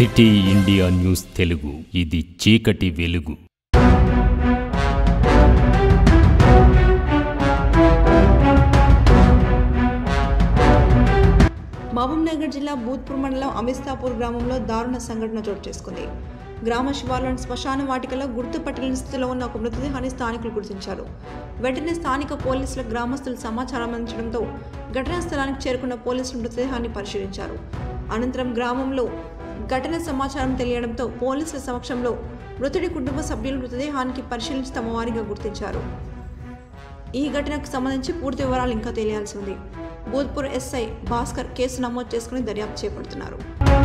city India news Telugu ఇది చీకటి వెలుగు మహబూబ్నగర్ జిల్లా భూత్పూర్ మండలం అమిస్తాపూర్ గ్రామంలో దారుణ సంఘటన చోటు చేసుకుంది గ్రామ శివార్లోని శ్మశాన వాటికలో గుర్తుపట్టలేని స్థితిలో ఉన్న ఒక మృతదేహాన్ని స్థానికులు గుర్తించారు వెంటనే స్థానిక పోలీసుల గ్రామస్తులు సమాచారం అందించడంతో ఘటనా స్థలానికి చేరుకున్న పోలీసులు మృతదేహాన్ని పరిశీలించారు అనంతరం గ్రామంలో ఘటన సమాచారం తెలియడంతో పోలీసుల సమక్షంలో మృతుడి కుటుంబ సభ్యులు మృతదేహానికి పరిశీలించి తమ వారిగా గుర్తించారు ఈ ఘటనకు సంబంధించి పూర్తి వివరాలు ఇంకా తెలియాల్సి ఉంది భూత్పూర్ ఎస్ఐ భాస్కర్ కేసు నమోదు చేసుకుని దర్యాప్తు చేపడుతున్నారు